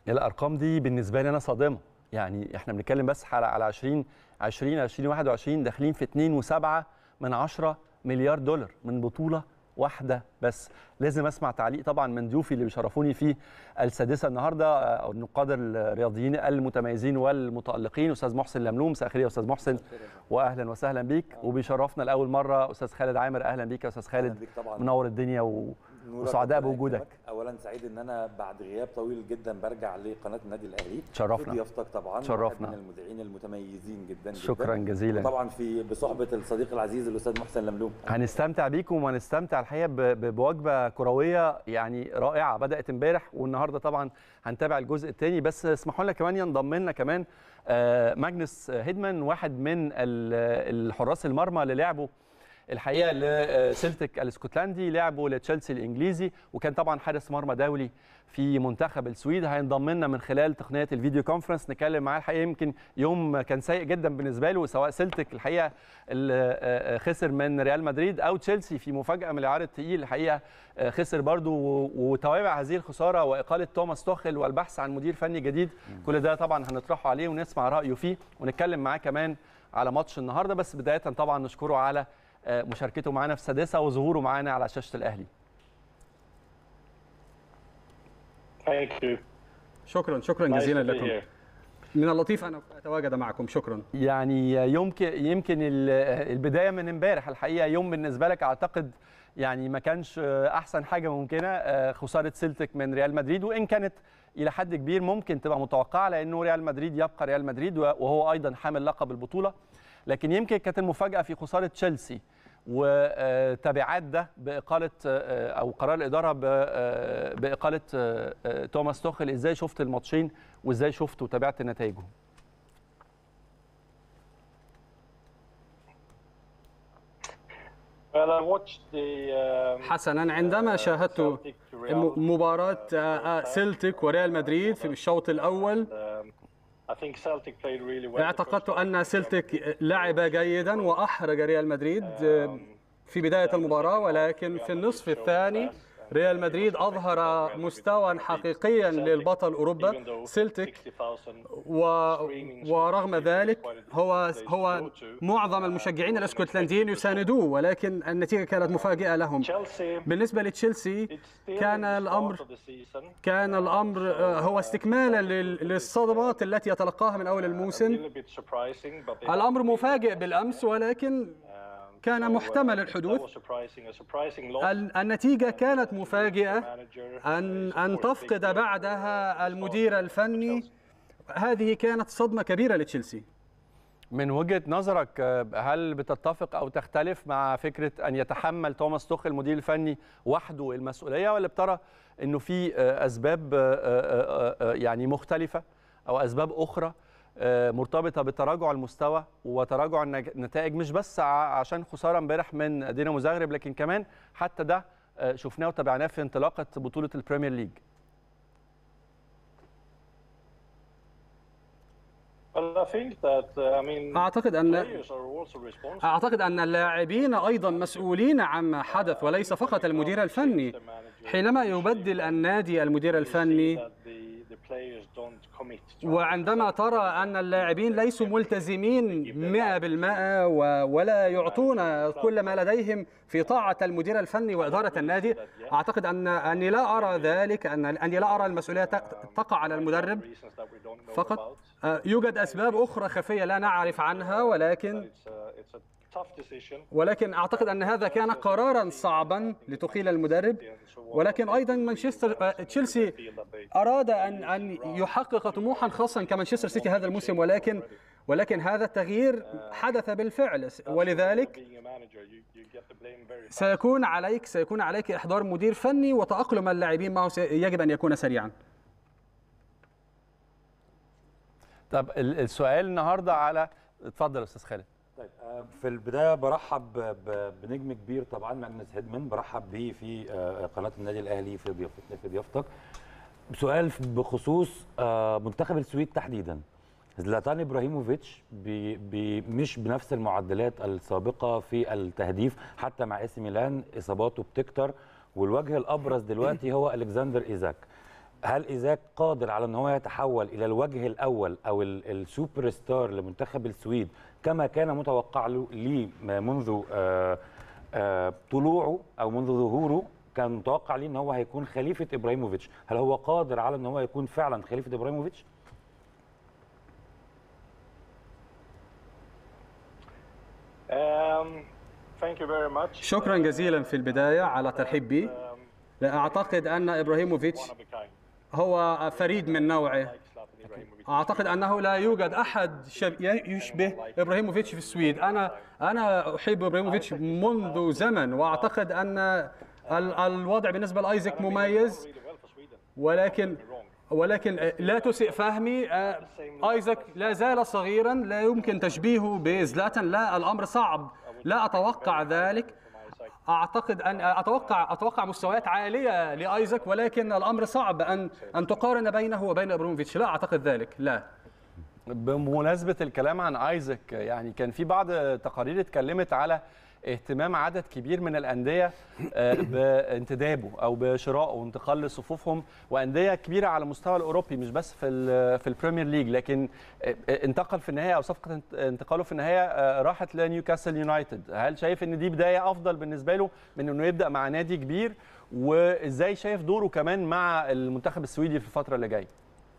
الارقام دي بالنسبه لي انا صادمه يعني احنا بنتكلم بس على على 20 20 2021 داخلين في 2.7 من 10 مليار دولار من بطوله واحده بس لازم اسمع تعليق طبعا من ضيوفي اللي بيشرفوني في السادسه النهارده او النقاد الرياضيين المتميزين والمتالقين استاذ محسن لملوم مساء الخير يا استاذ محسن واهلا وسهلا بيك وبيشرفنا لاول مره استاذ خالد عامر اهلا بيك يا استاذ خالد بيك طبعا منور الدنيا و... وسعداء بوجودك اولا سعيد ان انا بعد غياب طويل جدا برجع لقناه النادي الاهلي تشرفنا. في ضيافتك طبعا تشرفنا. واحد من المذيعين المتميزين جدا جدا شكرا جزيلا طبعا في بصحبه الصديق العزيز الاستاذ محسن لملوم هنستمتع بيكم وهنستمتع الحقيقه ب- ب- بوجبه كرويه يعني رائعه بدات امبارح والنهارده طبعا هنتابع الجزء الثاني بس اسمحوا لنا كمان ينضم لنا كمان آه، ماجنس هيدمان واحد من ال- الحراس المرمى اللي لعبوا الحقيقه لسلتك الاسكتلندي لعبوا لتشيلسي الانجليزي وكان طبعا حارس مرمى دولي في منتخب السويد هينضم لنا من خلال تقنيه الفيديو كونفرنس نتكلم معاه الحقيقه يمكن يوم كان سيء جدا بالنسبه له سواء سلتك الحقيقه اللي آه، خسر من ريال مدريد او تشيلسي في مفاجاه من العيار الثقيل الحقيقه آه، خسر برضو و- وتوابع هذه الخساره واقاله توماس توخل والبحث عن مدير فني جديد كل ده طبعا هنطرحه عليه ونسمع رايه فيه ونتكلم معاه كمان على ماتش النهارده بس بدايه طبعا نشكره على آه، مشاركته معنا في السادسه وظهوره معنا على شاشه الاهلي Thank you. شكرا شكرا Nice جزيلا to be لكم here. من اللطيف ان اتواجد معكم شكرا يعني يمكن يمكن ال- البدايه من امبارح الحقيقه يوم بالنسبه لك اعتقد يعني ما كانش احسن حاجه ممكنه آه، خساره سلتك من ريال مدريد وان كانت الى حد كبير ممكن تبقى متوقعه لانه ريال مدريد يبقى ريال مدريد وهو ايضا حامل لقب البطوله لكن يمكن كانت المفاجاه في خساره تشيلسي وتبعات ده باقاله آه، او قرار الاداره ب- آه، باقاله آه، آه، توماس توخل ازاي شفت الماتشين وازاي شفت وتابعت نتائجهم Well, I watched the, um, حسنا عندما uh, شاهدت Celtic Real, م- مباراة uh, آه، آه، first half. سلتك وريال مدريد في الشوط الأول Um, I think Celtic played really well. the اعتقدت first half. أن سلتك لعب جيدا وأحرج ريال مدريد آه، في بداية المباراة ولكن في النصف الثاني ريال مدريد أظهر مستوى حقيقيا للبطل أوروبا Even though سلتك 60,000 و... ورغم ذلك هو هو معظم المشجعين الاسكتلنديين يساندوه ولكن النتيجة كانت مفاجئة لهم Chelsea, بالنسبة لتشيلسي it's still كان in the start الأمر of the season. كان الأمر آه، هو استكمالا لل- للصدمات التي يتلقاها من أول A الموسم little bit surprising, but they الأمر have- مفاجئ بالأمس ولكن Um, كان so, uh, محتمل that الحدوث. was surprising, a surprising loss. ال- النتيجة كانت مفاجئة Manager أن is, of أن course, تفقد big blow بعدها for المدير الفني هذه كانت صدمة كبيرة لتشيلسي من وجهه نظرك آه، هل بتتفق او تختلف مع فكره ان يتحمل توماس توخل المدير الفني وحده المسؤوليه ولا بترى انه في آه، اسباب آه، آه، آه، يعني مختلفه او اسباب اخرى آه، مرتبطه بتراجع المستوى وتراجع النج- النتائج مش بس ع- عشان خساره امبارح من دينامو زاغرب لكن كمان حتى ده آه، شفناه وتابعناه في انطلاقه بطوله البريمير ليج Well, I think that, uh, I mean, أعتقد أن players are also responsible. أعتقد أن اللاعبين أيضا مسؤولين عما حدث وليس فقط المدير الفني حينما يبدل النادي المدير الفني that the, the players don't commit to وعندما ترى أن اللاعبين ليسوا ملتزمين 100% و- ولا يعطون كل ما لديهم في طاعة المدير الفني وإدارة النادي أعتقد أن أني لا أرى ذلك أن أني لا أرى المسؤولية ت- تقع على المدرب reasons that we don't know فقط about. آه، يوجد أسباب أخرى خفية لا نعرف عنها ولكن It's a, it's a tough decision. ولكن أعتقد أن هذا كان قرارا صعبا لتقيل المدرب ولكن أيضا مانشستر آه، تشيلسي Feel that they أراد أن أن يحقق طموحا خاصا كمانشستر سيتي هذا الموسم ولكن ولكن هذا التغيير حدث بالفعل ولذلك being a manager, you, you get the blame very fast. سيكون عليك سيكون عليك إحضار مدير فني وتأقلم اللاعبين معه سي- يجب أن يكون سريعا طب ال- السؤال النهارده على اتفضل يا استاذ خالد طيب آه، في البدايه برحب ب- ب- بنجم كبير طبعا ماجنس هيدمان برحب بيه في آه، قناه النادي الاهلي في ضيافتنا في ضيافتك سؤال بخصوص آه، منتخب السويد تحديدا زلاتان ابراهيموفيتش بي بي مش بنفس المعدلات السابقه في التهديف حتى مع اس ميلان اصاباته بتكتر والوجه الابرز دلوقتي هو الكسندر ايزاك هل ايزاك قادر على ان هو يتحول الى الوجه الاول او ال- السوبر ستار لمنتخب السويد كما كان متوقع له ليه منذ آه، آه، طلوعه او منذ ظهوره كان متوقع ليه ان هو هيكون خليفه ابراهيموفيتش هل هو قادر على ان هو يكون فعلا خليفه ابراهيموفيتش Um, thank you very much. شكرا جزيلا في البداية على ترحيب بي لا أعتقد أن إبراهيموفيتش One of a kind, هو فريد من نوعه like Zlatan Ibrahimovic. أعتقد أنه لا يوجد أحد شب- يشبه إبراهيموفيتش في السويد أنا أنا أحب إبراهيموفيتش منذ زمن وأعتقد أن ال- الوضع بالنسبة لأيزك مميز Really well for Sweden. ولكن ولكن لا تسئ فهمي آه، ايزاك لا زال صغيرا لا يمكن تشبيهه بزلاتان لا الامر صعب لا اتوقع ذلك اعتقد ان اتوقع اتوقع مستويات عاليه لايزاك ولكن الامر صعب ان ان تقارن بينه وبين ابروموفيتش لا اعتقد ذلك لا بمناسبة الكلام عن ايزك يعني كان في بعض تقارير اتكلمت على اهتمام عدد كبير من الأندية آه، بانتدابه أو بشرائه وانتقال لصفوفهم وأندية كبيرة على المستوى الأوروبي مش بس في ال- في البريمير ليج لكن آه، انتقل في النهاية أو صفقة انت- انتقاله في النهاية آه، راحت لنيوكاسل يونايتد هل شايف إن دي بداية أفضل بالنسبة له من إنه يبدأ مع نادي كبير وإزاي شايف دوره كمان مع المنتخب السويدي في الفترة اللي جاية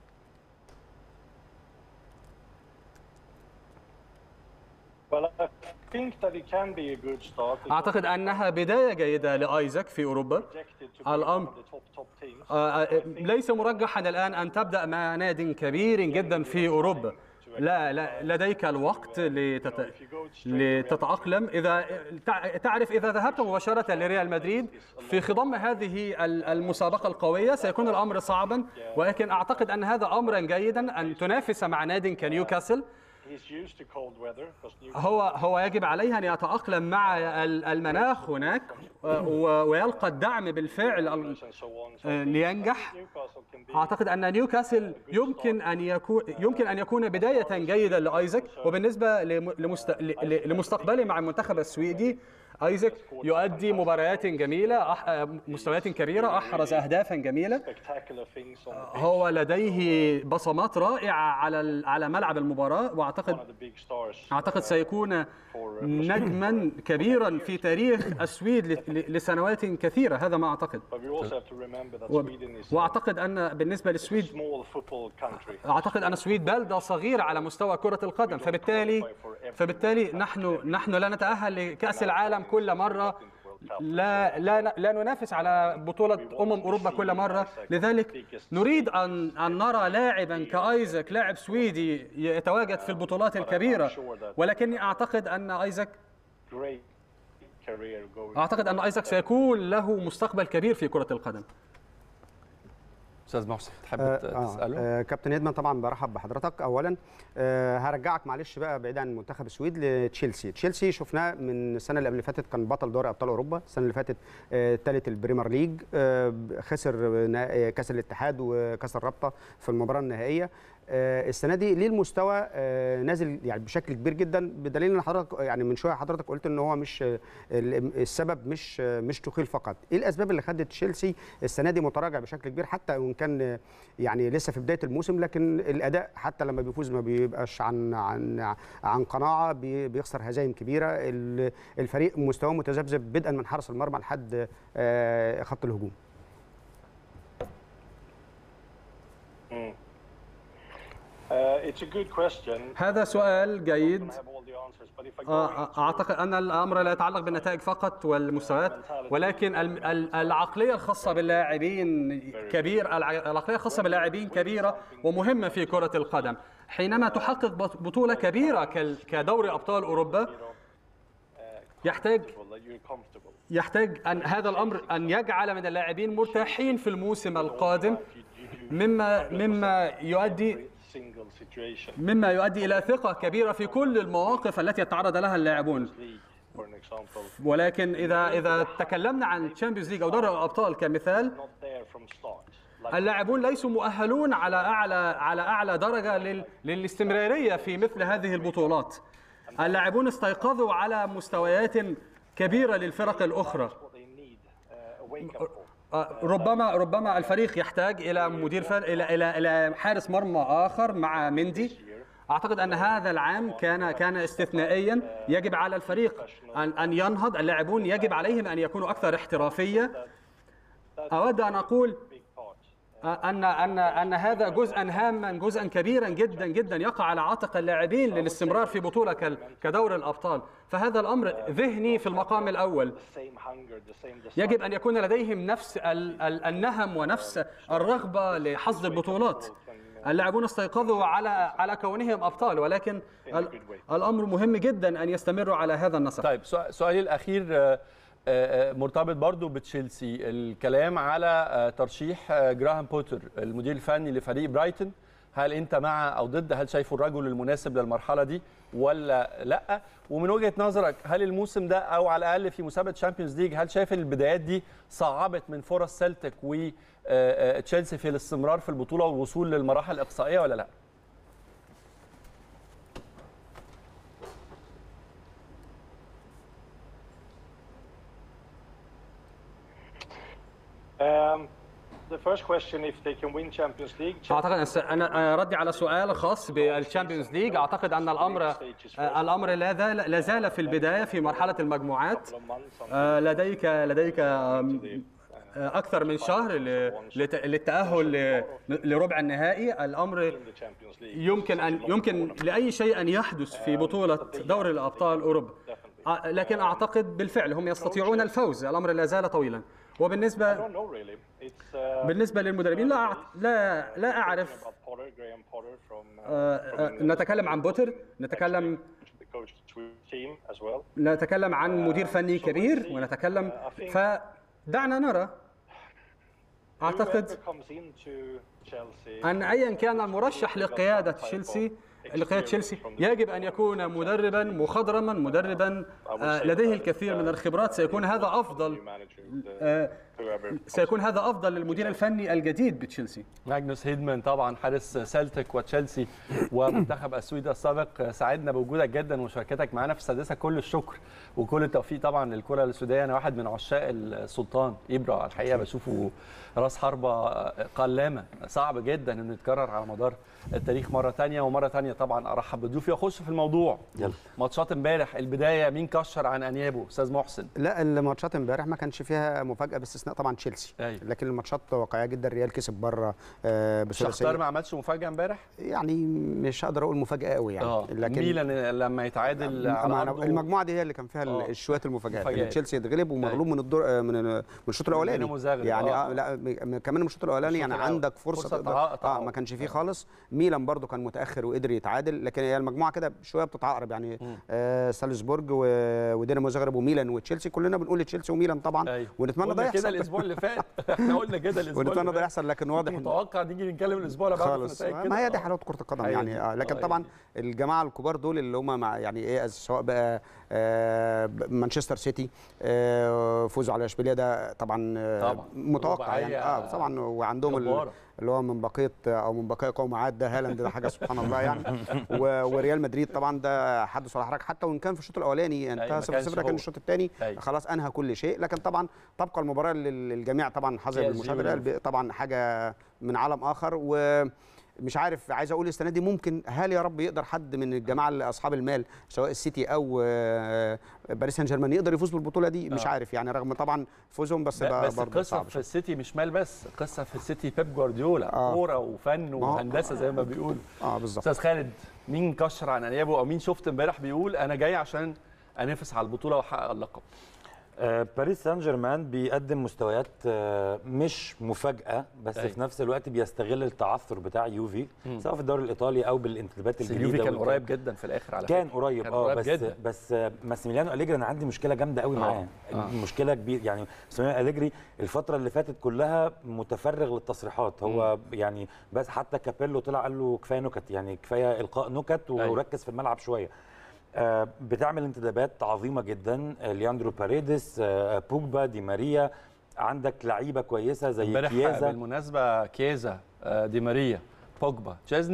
Well, I think that it can be a good start. It اعتقد انها بدايه جيده لايزاك في اوروبا was projected to be الأمر- one of the top top teams. آه، آه، ليس مرجحا الان ان تبدا مع ناد كبير جدا في اوروبا لا لا لديك الوقت لتت... لتتأقلم إذا تع- تعرف إذا ذهبت مباشرة لريال مدريد في خضم هذه ال- المسابقة القوية سيكون الأمر صعبا ولكن أعتقد أن هذا أمرا جيدا أن تنافس مع ناد كنيوكاسل He's used to cold weather because Newcastle هو هو يجب عليه أن يتأقلم مع ال- المناخ هناك و- ويلقى الدعم بالفعل ال- and so on. So آه، لينجح Newcastle can be اعتقد ان نيوكاسل يمكن ان يكون يمكن ان يكون بدايه جيده لايزاك وبالنسبه لم- لمست... ل- لمستقبله مع المنتخب السويدي ايزاك يؤدي مباريات جميله أح... مستويات كبيره احرز اهدافا جميله spectacular things on the pitch. هو لديه بصمات رائعه على ال- على ملعب المباراه One واعتقد of the big stars. اعتقد سيكون نجما كبيرا في تاريخ السويد ل- ل- لسنوات كثيره هذا ما اعتقد But we also have to remember that و- Sweden is a واعتقد ان بالنسبه للسويد small football country. اعتقد ان السويد بلده صغيره على مستوى كره القدم فبالتالي فبالتالي نحن نحن لا نتاهل لكاس العالم كل مره لا لا لا ننافس على بطوله امم اوروبا كل مره لذلك نريد ان ان نرى لاعبا كايزاك لاعب سويدي يتواجد في البطولات الكبيره ولكني اعتقد ان ايزاك Great career going. اعتقد ان ايزاك سيكون له مستقبل كبير في كره القدم أستاذ محسن تحب آه، تسأله؟ آه، كابتن هيدمان طبعا برحب بحضرتك اولا آه، هرجعك معلش بقى بعيد عن منتخب السويد لتشيلسي تشيلسي شفناه من السنه اللي قبل اللي فاتت كان بطل دوري ابطال اوروبا السنه اللي فاتت ثالث البريمير ليج آه، خسر نا- آه، كاس الاتحاد وكاس الرابطه في المباراه النهائيه آه، السنه دي ليه المستوى آه، نازل يعني بشكل كبير جدا بدليل ان حضرتك يعني من شويه حضرتك قلت ان هو مش آه، ال- السبب مش آه، مش تخيل فقط ايه الاسباب اللي خدت تشيلسي السنه دي متراجع بشكل كبير حتى وان كان آه، يعني لسه في بدايه الموسم لكن الاداء حتى لما بيفوز ما بيبقاش عن عن عن قناعه بي- بيخسر هزايم كبيره ال- الفريق مستواه متذبذب بدءا من حارس المرمى لحد آه، خط الهجوم Uh, it's a good question. هذا سؤال I جيد don't have all the answers, but if I go آه، into اعتقد ان الامر لا يتعلق بالنتائج فقط والمستويات ولكن ال- ال- العقليه الخاصه باللاعبين كبير الع- العقليه الخاصه باللاعبين كبيره ومهمه في كره القدم حينما تحقق بط- بطوله كبيره كال- كدوري ابطال اوروبا يحتاج well, that you're comfortable. يحتاج ان هذا الامر ان يجعل من اللاعبين مرتاحين في الموسم القادم مما مما يؤدي Single situation. مما يؤدي الى ثقه كبيره في كل المواقف التي يتعرض لها اللاعبون League, for an example, ولكن اذا اذا تكلمنا عن تشامبيونز ليج او دوري الابطال كمثال not there from start. Like اللاعبون ليسوا مؤهلون على اعلى على اعلى درجه لل للاستمراريه في مثل هذه البطولات اللاعبون استيقظوا على مستويات كبيره للفرق الاخرى what they need, uh, a wake up call. آه، ربما ربما الفريق يحتاج الى مدير فن الى الى الى حارس مرمى اخر مع مندي اعتقد ان هذا العام كان كان استثنائيا يجب على الفريق ان ان ينهض اللاعبون يجب عليهم ان يكونوا اكثر احترافيه اود ان اقول big part. ان ان ان هذا جزءا هاما جزءا كبيرا جدا جدا يقع على عاتق اللاعبين للاستمرار في بطوله كال- كدور الابطال فهذا الامر ذهني في المقام الاول The same hunger, the same desire. يجب ان يكون لديهم نفس ال- ال- النهم ونفس الرغبه لحظ البطولات اللاعبون استيقظوا على على كونهم ابطال ولكن ال- الامر مهم جدا ان يستمروا على هذا النسق طيب سؤ- سؤالي الاخير آه، آه، مرتبط برضو بتشيلسي الكلام على آه، ترشيح آه، جراهام بوتر المدير الفني لفريق برايتون هل انت مع او ضد هل شايفه الرجل المناسب للمرحله دي ولا لا ومن وجهه نظرك هل الموسم ده او على الاقل في مسابقه شامبيونز ليج هل شايف البدايات دي صعبت من فرص سلتك وتشيلسي في الاستمرار في البطوله والوصول للمراحل الاقصائيه ولا لا Um, the first question, if they can win Champions League. اعتقد أن- انا ردي على سؤال خاص بالشامبيونز ليج اعتقد ان الامر الامر لا زال لا زال في البدايه في مرحله المجموعات couple of months until آه، لديك لديك آم، آه، اكثر من شهر ل- لت- للتاهل ل- لربع النهائي الامر the Champions League. يمكن ان يمكن لاي شيء ان يحدث في بطوله دوري الابطال اوروبا آه، لكن اعتقد بالفعل هم يستطيعون الفوز الامر لا زال طويلا I وبالنسبه don't know really. It's uh, بالنسبه للمدربين لا أع- لا لا اعرف about Potter, Graham Potter from, uh, آه، آه، نتكلم عن بوتر نتكلم the coach of the Swedish team as well. نتكلم عن مدير فني كبير ونتكلم فدعنا نرى اعتقد Whoever comes into Chelsea ان ايا كان المرشح لقياده تشيلسي لقياده تشيلسي يجب ان يكون مدربا مخضرما مدربا آه، لديه الكثير من الخبرات سيكون هذا افضل manager, the, آه، whoever سيكون هذا افضل للمدير الفني الجديد بتشيلسي ماجنوس هيدمان طبعا حارس سلتك وتشيلسي ومنتخب السويد السابق سعدنا بوجودك جدا ومشاركتك معنا في السادسه كل الشكر وكل التوفيق طبعا للكره السودانيه انا واحد من عشاق السلطان ابرا الحقيقه بشوفه راس حربه قلامه صعب جدا انه يتكرر على مدار التاريخ مره ثانيه ومره ثانيه طبعا ارحب بضيوفي واخش في الموضوع يلا. ماتشات امبارح البدايه مين كشر عن انيابه استاذ محسن لا الماتشات امبارح ما كانش فيها مفاجاه باستثناء طبعا تشيلسي أيوة. لكن الماتشات واقعيه جدا الريال كسب بره آه، شختار بثلاثيه ما عملش مفاجاه امبارح يعني مش هقدر اقول مفاجاه قوي يعني اه لكن ميلان لما يتعادل على أما أرضه المجموعه دي هي اللي كان فيها آه. ال- شويه المفاجات مفاجآت. إن تشيلسي اتغلب ومغلوب من الدور آه، من من الشوط الاولاني دينامو زاغرب، يعني آه. اه لا م- كمان من الشوط الاولاني الشوط يعني الأول. عندك فرصه, فرصة تقدر تعا- اه تعوض. ما كانش فيه خالص ميلان برضو كان متاخر وقدر يتعادل لكن هي المجموعه كده شويه بتتعقرب يعني آه سالزبورج و- ودينامو زغرب وميلان وتشيلسي كلنا بنقول تشيلسي وميلان طبعا أيوة. ونتمنى قلنا ده كده يحصل الاسبوع اللي فات احنا قلنا كده الاسبوع ونتمنى اللي ده فات يحصل لكن واضح كنت إن- متوقع نيجي نتكلم الاسبوع اللي بعده في خالص نتائج كده. ما هي دي آه. حلاوه كره القدم هي يعني دي. آه لكن آه، هي طبعا دي. الجماعه الكبار دول اللي هم مع يعني ايه سواء بقى آه مانشستر سيتي آه فوزوا على اشبيليه ده طبعا, آه طبعا. متوقع يعني رباعية اه طبعا وعندهم ال- جبارة. اللي هو من بقيه او من بقايا قوم عاد ده هالاند ده حاجه سبحان الله يعني و- وريال مدريد طبعا ده حدث ولا حرج حتى وان كان في الشوط الاولاني أيوة، ما انتهى 0 كانش 0 هو. لكن الشوط الثاني أيوة. خلاص انهى كل شيء لكن طبعا تبقى المباراه لل- للجميع طبعا حظر PSG بالمشاهده واليوفي. طبعا حاجه من عالم اخر ومش عارف عايز اقول السنه دي ممكن هل يا رب يقدر حد من الجماعه اللي اصحاب المال سواء السيتي او آه، باريس سان جيرمان يقدر يفوز بالبطوله دي مش آه. عارف يعني رغم طبعا فوزهم بس ب- ده بس برضه القصه صعب في السيتي مش مال بس القصه في السيتي بيب جوارديولا آه. كوره وفن ما هو- وهندسه زي ما بيقولوا اه بالظبط استاذ خالد مين كشر عن انيابه او مين شفت امبارح بيقول انا جاي عشان انافس على البطوله واحقق اللقب آه، باريس سان جيرمان بيقدم مستويات آه، مش مفاجاه بس أيوة. في نفس الوقت بيستغل التعثر بتاع يوفي سواء في الدوري الايطالي او بالانتدابات بس الجديده اليوفي كان والكلام. قريب جدا في الاخر على كان فكرة. قريب كان اه قريب بس جدا. بس آه، ماسيميليانو اليجري انا عندي مشكله جامده قوي معاه آه. مشكله كبيره يعني ماسيميليانو اليجري الفتره اللي فاتت كلها متفرغ للتصريحات هو يعني بس حتى كابيلو طلع قال له كفايه نكت يعني كفايه القاء نكت أيوة. وركز في الملعب شويه آه، بتعمل انتدابات عظيمه جدا آه، لياندرو باريدس آه، بوجبا دي ماريا عندك لعيبه كويسه زي امبارح كيازا بالمناسبه كيزا آه، دي ماريا بوجبا تشيزني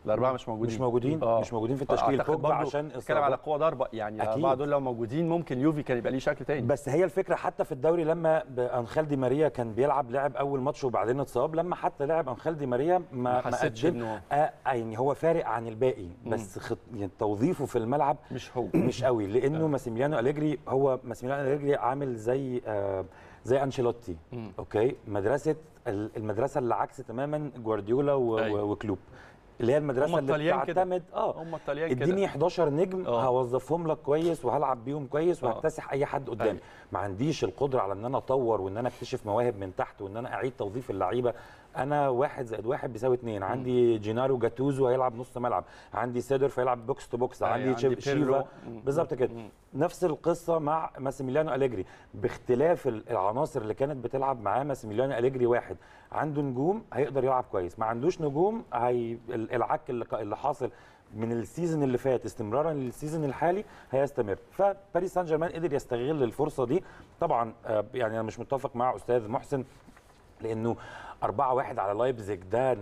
الاربعه مش موجودين مش موجودين آه. مش موجودين في التشكيل أعتقد بوجبا برضو عشان بتتكلم على إصابة. قوه ضربه يعني أكيد. الاربعه دول لو موجودين ممكن يوفي كان يبقى ليه شكل تاني بس هي الفكره حتى في الدوري لما ب- انخيل دي ماريا كان بيلعب لعب اول ماتش وبعدين اتصاب لما حتى لعب انخيل دي ماريا ما ما ما حسيتش قدم إنه- آه يعني هو فارق عن الباقي بس خط يعني توظيفه في الملعب مش هو مش قوي لانه ماسيميليانو اليجري هو ماسيميليانو اليجري عامل زي آه زي انشيلوتي اوكي مدرسه ال- المدرسه اللي عكس تماما جوارديولا و- أيوة. و- وكلوب اللي هي المدرسه هم اللي الطليان كده. بتعتمد اه هم الطليان كده اديني 11 نجم آه. هوظفهم لك كويس وهلعب بيهم كويس آه. وهكتسح اي حد قدامي أيوة. ما عنديش القدره على ان انا اطور وان انا اكتشف مواهب من تحت وان انا اعيد توظيف اللعيبه انا واحد زائد واحد بيساوي اثنين عندي جينارو جاتوزو هيلعب نص ملعب عندي سيدر هيلعب بوكس تو بوكس أيوة، عندي, عندي عندي بيرلو. شيفا مم. بالظبط كده نفس القصه مع ماسيميليانو اليجري باختلاف ال- العناصر اللي كانت بتلعب معاه ماسيميليانو اليجري واحد عنده نجوم هيقدر يلعب كويس ما عندوش نجوم هي ال- العك اللي ك- اللي حاصل من السيزون اللي فات استمرارا للسيزون الحالي هيستمر فباريس سان جيرمان قدر يستغل الفرصه دي طبعا آه، يعني انا مش متفق مع استاذ محسن لانه 4 1 على لايبزيج ده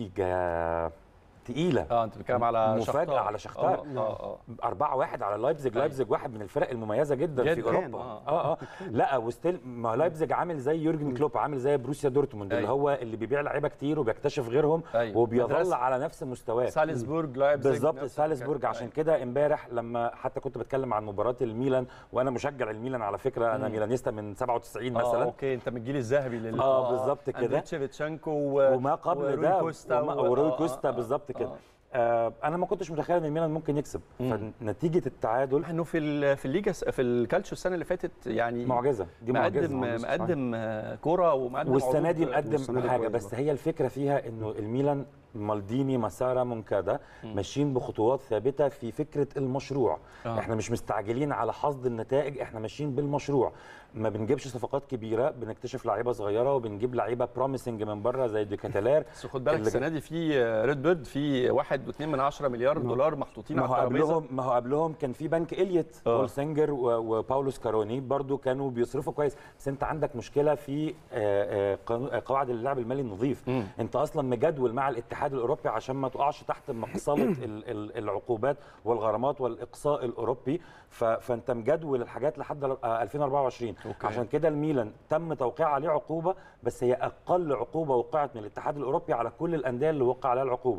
نتيجه تقيله اه انت بتتكلم على مفاجأة شختار. على شختار. اه اه, آه. 4 1 على لايبزيج أيوة. لايبزيج واحد من الفرق المميزه جدا, في جداً. اوروبا آه. اه اه لا وستيل ما لايبزيج عامل زي يورجن كلوب عامل زي بروسيا دورتموند اللي أيوة. هو اللي بيبيع لعيبه كتير وبيكتشف غيرهم أيوة. وبيظل مدرسة. على نفس مستواه سالزبورج لايبزيج بالظبط نفس سالزبورج الحكاية. عشان كده امبارح لما حتى كنت بتكلم عن مباراه الميلان وانا مشجع الميلان على فكره انا ميلانيستا من 97 اه مثلا اوكي انت من الجيل الذهبي لل آه، بالظبط كده. أندريتش فيتشانكو و... وما قبل وروي ده كوستا وما- و- وروي آه، كوستا آه، بالظبط كده آه. آه انا ما كنتش متخيل ان الميلان ممكن يكسب فنتيجه التعادل انه في ال- في الليجا في الكالتشو السنه اللي فاتت يعني معجزه دي معجزه مقدم مقدم آه، كوره ومقدم والسنه دي عروض- مقدم والسنة دي حاجه كويس بس برضه. هي الفكره فيها انه الميلان مالديني مسارا مونكادا ماشيين بخطوات ثابته في فكره المشروع آه. آه. احنا مش مستعجلين على حصد النتائج احنا ماشيين بالمشروع ما بنجيبش صفقات كبيره بنكتشف لعيبه صغيره وبنجيب لعيبه بروميسنج من بره زي ديكاتالير بس خد بالك اللي- السنه دي في ريد بيرد في 1.2 من 10 مليار دولار محطوطين ما هو على الترابيزه قبلهم ما هو قبلهم كان في بنك اليت آه. بول سينجر و- وباولوس كاروني برضو كانوا بيصرفوا كويس بس انت عندك مشكله في آه، آه، قانون- آه، قواعد اللعب المالي النظيف مم. انت اصلا مجدول مع الاتحاد الاوروبي عشان ما تقعش تحت مقصله ال- ال- العقوبات والغرامات والاقصاء الاوروبي ف- فانت مجدول الحاجات لحد آه، 2024 أوكي. عشان كده الميلان تم توقيع عليه عقوبه بس هي اقل عقوبه وقعت من الاتحاد الاوروبي على كل الانديه اللي وقع عليها العقوبه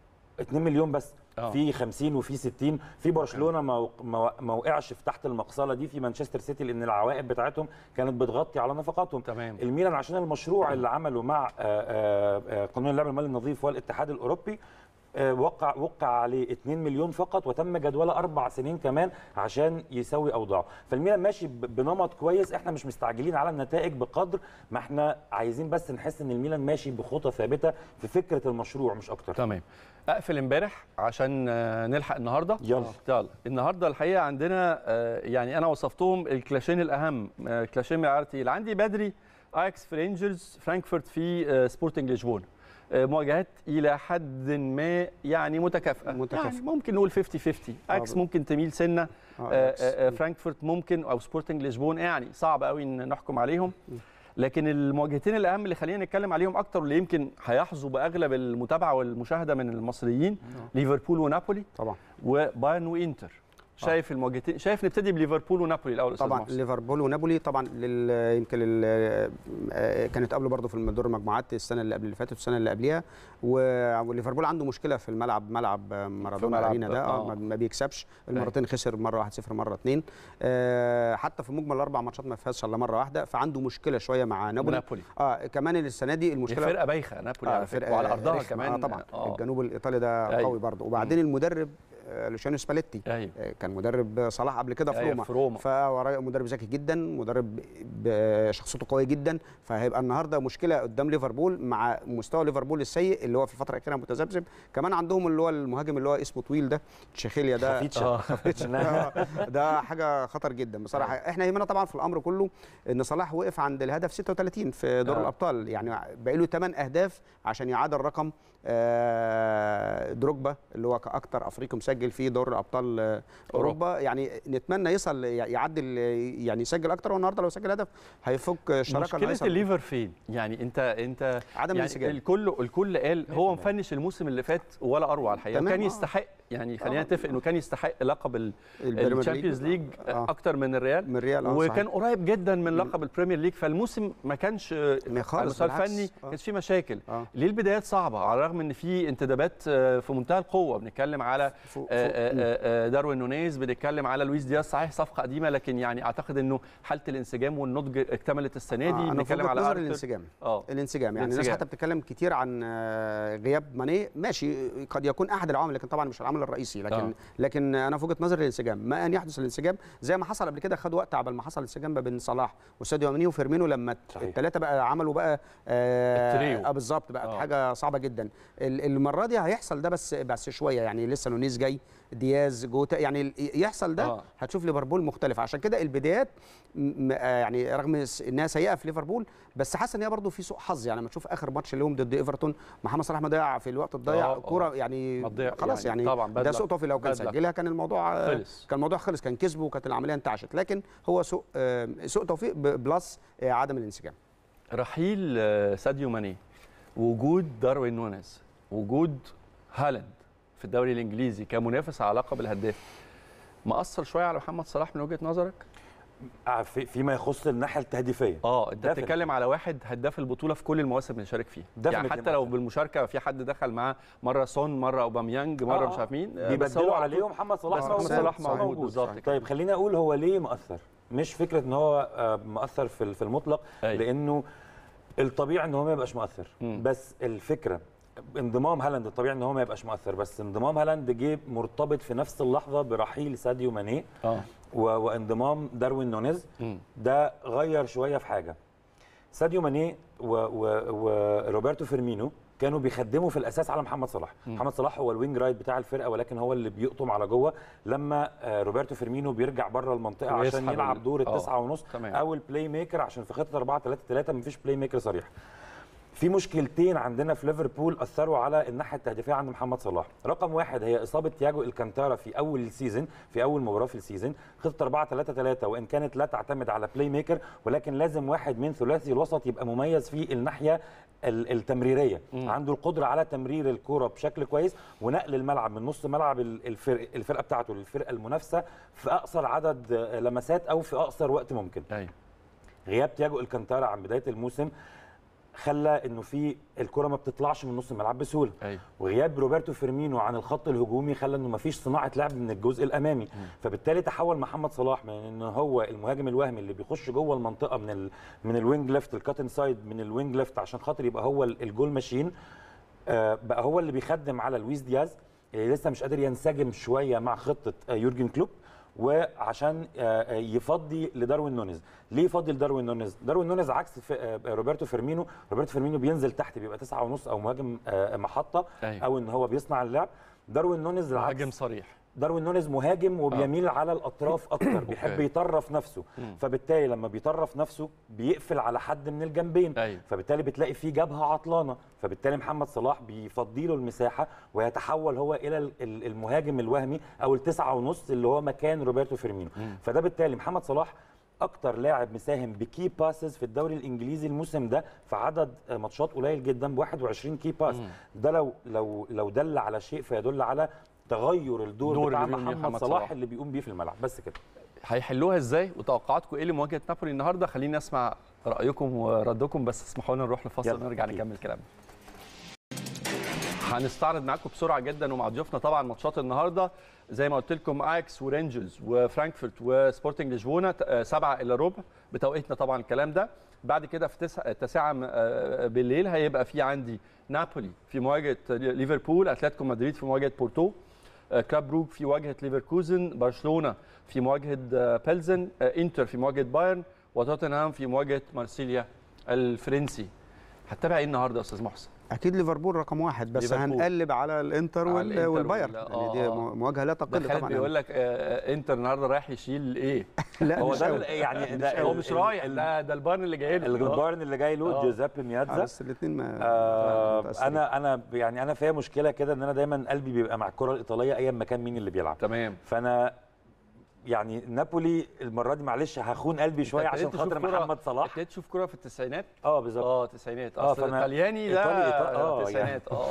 2 مليون بس آه. في 50 وفي 60 في برشلونه ما وق- ما ما وقعش في تحت المقصله دي في مانشستر سيتي لان العوائد بتاعتهم كانت بتغطي على نفقاتهم تمام. الميلان عشان المشروع اللي عمله مع آه، آه، آه، قانون اللعب المالي النظيف والاتحاد الاوروبي آه، وقع وقع عليه 2 مليون فقط وتم جدوله اربع سنين كمان عشان يسوي اوضاعه فالميلان ماشي ب- بنمط كويس احنا مش مستعجلين على النتائج بقدر ما احنا عايزين بس نحس ان الميلان ماشي بخطى ثابته في فكره المشروع مش اكتر تمام اقفل امبارح عشان آه، نلحق النهارده يلا. يلا النهارده الحقيقه عندنا آه، يعني انا وصفتهم الكلاشين الاهم آه، كلاشين من عارتي اللي عندي بدري اياكس في رينجرز فرانكفورت في آه، سبورتنج لشبونه آه، مواجهات الى حد ما يعني متكافئه متكافئة. يعني ممكن نقول 50 50 اياكس آه. ممكن تميل سنه آه، آه، إياكس. آه، آه، فرانكفورت ممكن او سبورتنج لشبون يعني صعب قوي ان نحكم عليهم لكن المواجهتين الاهم اللي خلينا نتكلم عليهم اكتر واللي يمكن هيحظوا باغلب المتابعه والمشاهده من المصريين ليفربول ونابولي طبعا وبايرن وانتر شايف المواجهتين شايف نبتدي بليفربول ونابولي الاول أستاذ طبعا محسن. ليفربول ونابولي طبعا لل... يمكن لل... آه، كانت قبله برضه في دور المجموعات السنه اللي قبل اللي فاتت والسنه اللي قبليها و- وليفربول عنده مشكله في الملعب ملعب آه، مارادونا ملعب- ارينا ده آه. اه ما- ما بيكسبش المرتين خسر مره 1-0 مره 2 آه حتى في مجمل الاربع ماتشات ما فازش الا مره واحده فعنده مشكله شويه مع نابولي ونابولي اه كمان السنه دي هي المشكله فرقه بايخه نابولي على فكره وعلى ارضها رخمة. كمان آه طبعا آه. الجنوب الايطالي ده أيوة. قوي برضه وبعدين المدرب آه، لوشانو سباليتي ايوه آه، كان مدرب صلاح قبل كده في أيوة، روما في روما. فهو مدرب ذكي جدا مدرب ب- شخصيته قويه جدا فهيبقى النهارده مشكله قدام ليفربول مع مستوى ليفربول السيء اللي هو في الفتره الاخيره متذبذب كمان عندهم اللي هو المهاجم اللي هو اسمه طويل ده تشيخيليا ده خفيتشا آه، ده حاجه خطر جدا بصراحه احنا يهمنا طبعا في الامر كله ان صلاح وقف عند الهدف 36 في دور آه. الابطال يعني بقى له 8 اهداف عشان يعادل رقم آه، دروجبا اللي هو كاكتر افريقي مسجل في دور ابطال آه، اوروبا يعني نتمنى يصل يعدل يعني يسجل اكتر والنهارده لو سجل هدف هيفك الشراكه مشكله الأيسر. الليفر فين يعني انت انت عدم يعني الانسجام. الكل الكل قال هو مفنش الموسم اللي فات ولا اروع الحقيقه تمام، وكان آه. يستحق يعني خلينا آه. نتفق انه كان يستحق لقب البريمير الشامبيونز ليج آه. اكتر من الريال من الريال، آه، وكان صحيح. قريب جدا من لقب البريمير ليج فالموسم ما كانش ما على خالص المستوى بالعكس. الفني آه. ما كانش فيه مشاكل آه. ليه البدايات صعبه على الرغم ان في انتدابات آه، في منتهى القوه بنتكلم على فوق- آه، فوق- آه، آه، داروين نونيز بنتكلم على لويس دياز صحيح صفقه قديمه لكن يعني اعتقد انه حاله الانسجام والنضج اكتملت السنه دي آه، انا في بنتكلم وجهة على نظري أرثر. الانسجام اه الانسجام يعني الناس الانسجام. حتى بتتكلم كتير عن آه، غياب ماني ماشي قد يكون احد العوامل لكن طبعا مش العامل الرئيسي لكن آه. لكن انا في وجهه نظري الانسجام ما ان يحدث الانسجام زي ما حصل قبل كده خد وقت عبال ما حصل الانسجام ما بين صلاح وساديو ماني وفيرمينو لما صحيح. الثلاثه بقى عملوا بقى آه التريو. آه بالظبط بقت آه. حاجه صعبه جدا ال- المره دي هيحصل ده بس بس شويه يعني لسه نونيز جاي دياز جوتا يعني ال- يحصل ده آه. هتشوف ليفربول مختلف عشان كده البدايات م- م- آه يعني رغم س- انها سيئه في ليفربول بس حاسس ان هي برضه في سوء حظ يعني لما تشوف اخر ماتش لهم ضد ايفرتون محمد صلاح مضيع في الوقت الضيع آه، آه. كوره يعني مضيع خلاص يعني يعني, طبعاً ده بدلة- سوء توفيق لو كان بدلة. سجلها كان الموضوع آه، خلص. كان الموضوع خلص كان كسبه وكانت العمليه انتعشت لكن هو سوء آه، سوء توفيق ب- بلس آه، عدم الانسجام رحيل آه، ساديو ماني وجود داروين نونيز وجود هالاند في الدوري الانجليزي كمنافس على لقب الهداف مأثر شويه على محمد صلاح من وجهه نظرك؟ آه، في فيما يخص الناحيه التهديفيه اه انت Definitely. بتتكلم على واحد هداف البطوله في كل المواسم اللي شارك فيها يعني Definitely حتى لو مؤثر. بالمشاركه في حد دخل معاه مره سون مره اوباميانج مره آه، مش عارف مين آه، بس بيبدلوا هو عليه محمد صلاح بس محمد محمد موجود. صلاح صحيح. موجود بالظبط صحيح. كده. طيب خليني اقول هو ليه مؤثر مش فكره ان هو آه، مؤثر في في المطلق أيوة. لانه الطبيعي ان هو ما يبقاش مؤثر مم. بس الفكره انضمام هالاند الطبيعي ان هو ما يبقاش مؤثر بس انضمام هالاند جه مرتبط في نفس اللحظه برحيل ساديو ماني اه و- وانضمام داروين نونيز مم. ده غير شويه في حاجه ساديو ماني و- و- وروبرتو فيرمينو كانوا بيخدموا في الاساس على محمد صلاح مم. محمد صلاح هو الوينج رايت بتاع الفرقه ولكن هو اللي بيقطم على جوه لما آه، روبرتو فيرمينو بيرجع بره المنطقه عشان ويسحب يلعب ال- دور آه، التسعة ونص تمام. او البلاي ميكر عشان في خطه 4 3 3 مفيش بلاي ميكر صريح في مشكلتين عندنا في ليفربول اثروا على الناحيه التهديفيه عند محمد صلاح رقم واحد هي اصابه تياجو الكانتارا في اول السيزون في اول مباراه في السيزون خطه 4 3 3 وان كانت لا تعتمد على بلاي ميكر ولكن لازم واحد من ثلاثي الوسط يبقى مميز في الناحيه ال- التمريريه مم. عنده القدره على تمرير الكره بشكل كويس ونقل الملعب من نص ملعب ال- الفرق الفرقه بتاعته للفرقه المنافسه في اقصر عدد آه، لمسات او في اقصر وقت ممكن ايوه غياب تياجو الكانتارا عن بدايه الموسم خلى انه في الكره ما بتطلعش من نص الملعب بسهوله ايوه وغياب روبرتو فيرمينو عن الخط الهجومي خلى انه ما فيش صناعه لعب من الجزء الامامي فبالتالي تحول محمد صلاح من ان هو المهاجم الوهمي اللي بيخش جوه المنطقه من ال من الوينج ليفت الكاتن سايد من الوينج ليفت عشان خاطر يبقى هو ال- الجول ماشين آه، بقى هو اللي بيخدم على لويس دياز اللي لسه مش قادر ينسجم شويه مع خطه آه، يورجن كلوب وعشان آه، آه، يفضي لداروين نونيز ليه يفضي لداروين نونيز داروين نونيز عكس في آه، روبرتو فيرمينو روبرتو فيرمينو بينزل تحت بيبقى تسعة ونص او مهاجم آه، محطه أيوة. او ان هو بيصنع اللعب داروين نونيز العكس مهاجم صريح داروين نونيز مهاجم وبيميل على الاطراف اكتر بيحب أوكي. يطرف نفسه مم. فبالتالي لما بيطرف نفسه بيقفل على حد من الجنبين أيوة. فبالتالي بتلاقي فيه جبهه عطلانه فبالتالي محمد صلاح بيفضي له المساحه ويتحول هو الى ال- ال- المهاجم الوهمي او التسعة ونص اللي هو مكان روبرتو فيرمينو فده بالتالي محمد صلاح اكتر لاعب مساهم بكي باسز في الدوري الانجليزي الموسم ده في عدد آه، ماتشات قليل جدا ب 21 كي باس ده لو لو لو دل على شيء فيدل على تغير الدور دور بتاع اللي بيقوم بيه محمد محمد صلاح صلاح. اللي بيقوم بيه في الملعب بس كده هيحلوها ازاي وتوقعاتكم ايه لمواجهه نابولي النهارده خلينا نسمع رايكم وردكم بس اسمحوا لنا نروح لفاصل يلا، ونرجع أكيد. نكمل كلامنا هنستعرض معاكم بسرعه جدا ومع ضيوفنا طبعا ماتشات النهارده زي ما قلت لكم اياكس ورينجرز وفرانكفورت وسبورتنج لشبونه ت- آه، سبعة الا ربع بتوقيتنا طبعا الكلام ده بعد كده في تسعة التاسعة م- آه، بالليل هيبقى في عندي نابولي في مواجهه ليفربول اتلتيكو مدريد في مواجهه بورتو آه، كلاب بروج في مواجهه ليفركوزن برشلونه في مواجهه آه، بيلزن آه، انتر في مواجهه بايرن وتوتنهام في مواجهه مارسيليا الفرنسي هتتابع ايه النهارده يا استاذ محسن اكيد ليفربول رقم واحد بس ليفربول. هنقلب على الانتر على وال- الإنتر والبايرن وال- يعني دي آه، آه. مواجهه لا ده تقل خالد طبعا بيقول لك آه، انتر النهارده رايح يشيل ايه لا هو مش ده قوي. ال- يعني ده هو ال- مش ال- رايح ال- ده ده البايرن اللي جاي له البايرن اللي جاي له آه. جوزيبي آه، مياتزا بس الاثنين ما آه متأثرين. انا انا يعني انا فيها مشكله كده ان انا دايما قلبي بيبقى مع الكره الايطاليه ايا ما كان مين اللي بيلعب تمام فانا يعني نابولي المره دي معلش هخون قلبي شويه عشان ابتديت خاطر تشوف كرة- محمد صلاح ابتديت تشوف كوره في التسعينات اه بالظبط اه تسعينات آه، اصل فأنا- الطلياني ده إيطالي- إيطالي- آه، يعني. تسعينات اه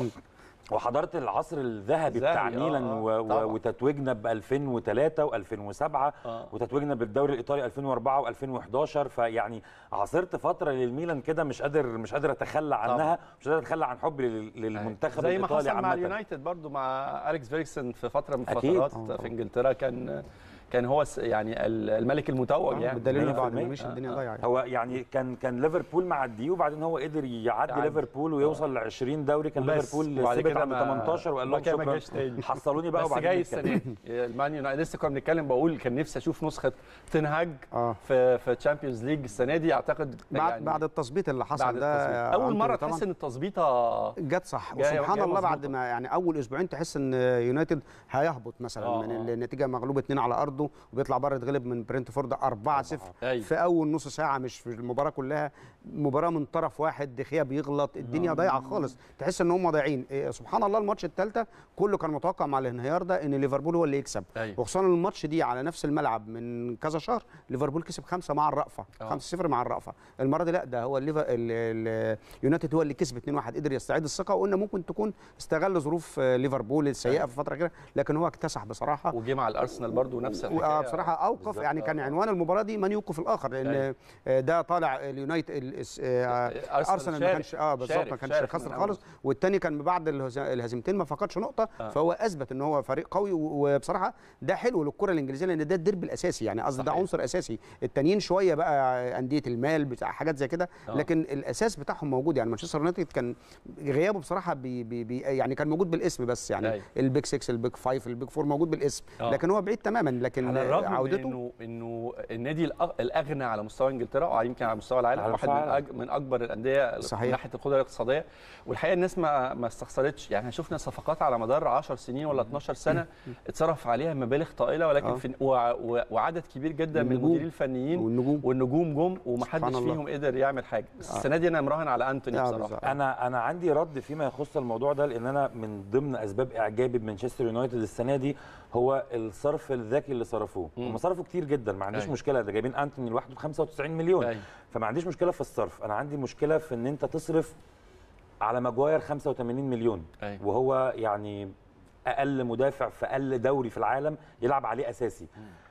وحضرت العصر الذهبي بتاع ذهبي، آه، ميلان آه، و- و- طبعاً. وتتويجنا ب 2003 و2007 آه. وتتويجنا بالدوري الايطالي 2004 و2011 فيعني عاصرت فتره للميلان كده مش قادر مش قادر اتخلى عنها مش قادر اتخلى عن حبي لل- للمنتخب زي ما الايطالي حصل مع عامه اليونايتد برضو مع اليكس فيركسون في فتره من أكيد. الفترات في انجلترا كان كان هو س- يعني ال- الملك المتوج يعني بالدليل انه بعد ما 100%. مشي الدنيا ضايعه يعني. هو يعني كان كان ليفربول معديه وبعدين هو قدر يعدي يعدي. ليفربول ويوصل ل 20 دوري كان بس. ليفربول وبعد سبت كده عند ما- 18 وقال لهم وبعد كده ما شكرا جاش تاني. حصلوني بقى بس وبعدين جاي نتكلم. السنه دي المان يونايتد لسه كنا بنتكلم بقول كان نفسي اشوف نسخه تنهاج اه في في تشامبيونز ليج السنه دي اعتقد بعد يعني بعد التظبيط اللي حصل بعد ده التصويت. يا اول أنتوني مره طبعاً. تحس ان التظبيطه جت صح جاية- وسبحان جاية الله بعد مظبوطة. ما يعني اول اسبوعين تحس ان يونايتد هيهبط مثلا آه، من آه. النتيجه مغلوب اتنين على ارضه وبيطلع بره يتغلب من برنتفورد 4-0 أيوة. في اول نص ساعه مش في المباراه كلها مباراه من طرف واحد دخيا بيغلط الدنيا ضايعه خالص تحس ان هم ضايعين إيه، سبحان الله الماتش الثالثه كله كان متوقع مع الانهيار ده ان ليفربول هو اللي يكسب أيوة. وخصوصا الماتش دي على نفس الملعب من كذا شهر ليفربول كسب خمسه مع الرأفه آه. 5-0 مع الرأفه المره دي لا ده هو الليفر ال- ال- اليونايتد هو اللي كسب 2-1 قدر يستعيد الثقه وقلنا ممكن تكون استغل ظروف آه، ليفربول السيئه في فتره كده لكن هو اكتسح بصراحه وجه مع الارسنال برضو نفس آه الحكايه بصراحه اوقف بالظبط، يعني كان عنوان المباراه دي من يوقف الاخر لان آه، ده طالع اليونايتد ال- آه، أرسنال ارسنال ما شارك- كانش اه بالظبط شارك- ما كانش شارك خسر من خالص والتاني كان بعد الهز- الهزيمتين ما فقدش نقطه آه. فهو اثبت ان هو فريق قوي و- وبصراحه ده حلو للكره الانجليزيه لان ده الدرب الاساسي يعني قصدي ده صحيح. عنصر اساسي التانيين شويه بقى انديه المال بتاع حاجات زي كده آه. لكن الاساس بتاعهم موجود يعني مانشستر يونايتد كان غيابه بصراحه بي بي بي يعني كان موجود بالاسم بس يعني أيوة. البيك 6 البيك 5 البيك 4 موجود بالاسم آه. لكن هو بعيد تماما لكن على الرغم من عودته انه انه النادي الأغ- الاغنى على مستوى انجلترا ويمكن على مستوى العالم على واحد مستوى من, العالم. أج من اكبر الانديه صحيح. من ناحيه القدره الاقتصاديه والحقيقه الناس ما ما استخسرتش يعني إحنا شفنا صفقات على مدار 10 سنين ولا 12 سنه اتصرف عليها مبالغ طائله ولكن آه. في و- و- وعدد كبير جدا من والنجوم. المديرين الفنيين والنجوم والنجوم جم ومحدش سبحان الله. فيهم قدر يعمل حاجه بس السنه دي انا مراهن على انتوني آه، بصراحه بالظبط. انا انا عندي رد فيما يخص الموضوع ده لان انا من ضمن اسباب اعجابي بمانشستر يونايتد السنه دي هو الصرف الذكي اللي صرفوه هم صرفوا كتير جدا ما عنديش أيوة. مشكله ده جايبين انتوني لوحده ب 95 مليون أيوة. فما عنديش مشكله في الصرف انا عندي مشكله في ان انت تصرف على ماجواير 85 مليون أيوة. وهو يعني اقل مدافع في اقل دوري في العالم يلعب عليه اساسي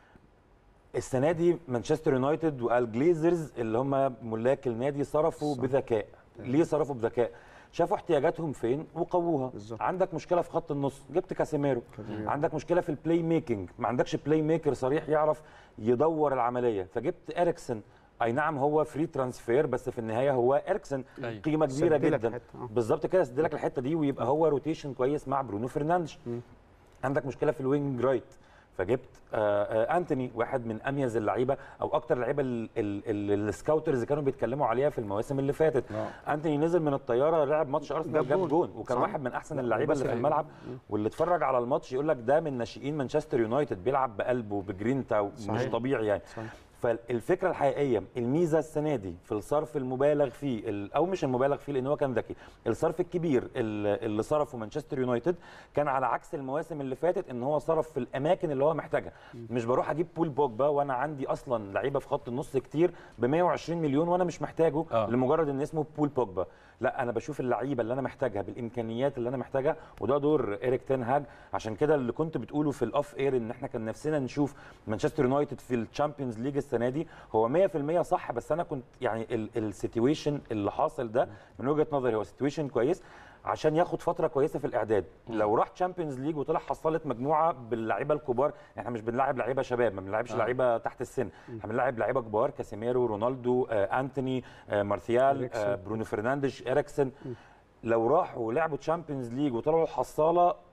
السنه دي مانشستر يونايتد والجليزرز اللي هم ملاك النادي صرفوا بذكاء ليه صرفوا بذكاء شافوا احتياجاتهم فين وقووها بالظبط. عندك مشكله في خط النص جبت كاسيميرو عندك مشكله في البلاي ميكنج ما عندكش بلاي ميكر صريح يعرف يدور العمليه فجبت اريكسن اي نعم هو فري ترانسفير بس في النهايه هو اريكسن أيوة. قيمه كبيره سدلك جدا حتة، آه. بالظبط كده سدلك الحته دي ويبقى هو روتيشن كويس مع برونو فرنانديز عندك مشكله في الوينج رايت فجبت آه آه انتوني واحد من اميز اللعيبه او اكتر اللعيبه ال- ال- ال- السكاوترز كانوا بيتكلموا عليها في المواسم اللي فاتت انتوني نزل من الطياره لعب ماتش ارسنال جاب جاب جون. جون وكان صح. واحد من احسن اللعيبه اللي في بس- الملعب واللي اتفرج على الماتش يقول لك ده من ناشئين مانشستر يونايتد بيلعب بقلبه بجرينتا مش صحيح. طبيعي يعني فالفكره الحقيقيه الميزه السنه دي في الصرف المبالغ فيه ال- او مش المبالغ فيه لان هو كان ذكي الصرف الكبير اللي اللي صرفه مانشستر يونايتد كان على عكس المواسم اللي فاتت ان هو صرف في الاماكن اللي هو محتاجها مش بروح اجيب بول بوجبا وانا عندي اصلا لعيبه في خط النص كتير ب 120 مليون وانا مش محتاجه آه. لمجرد ان اسمه بول بوجبا لا انا بشوف اللعيبه اللي انا محتاجها بالامكانيات اللي انا محتاجها وده دور ايريك تين هاج عشان كده اللي كنت بتقوله في الاوف اير ان احنا كان نفسنا نشوف مانشستر يونايتد في الشامبيونز ليج السنه دي هو 100% صح بس انا كنت يعني السيتويشن اللي حاصل ده من وجهه نظري هو سيتويشن كويس عشان ياخد فتره كويسه في الاعداد لو راح تشامبيونز ليج وطلع حصلت مجموعه باللعيبه الكبار احنا مش بنلعب لعيبه شباب ما بنلعبش آه. لعيبه تحت السن احنا بنلعب لعيبه كبار كاسيميرو رونالدو آه انتوني آه مارسيال إريكسن. آه برونو فرنانديز اريكسن لو راحوا ولعبوا تشامبيونز ليج وطلعوا حصاله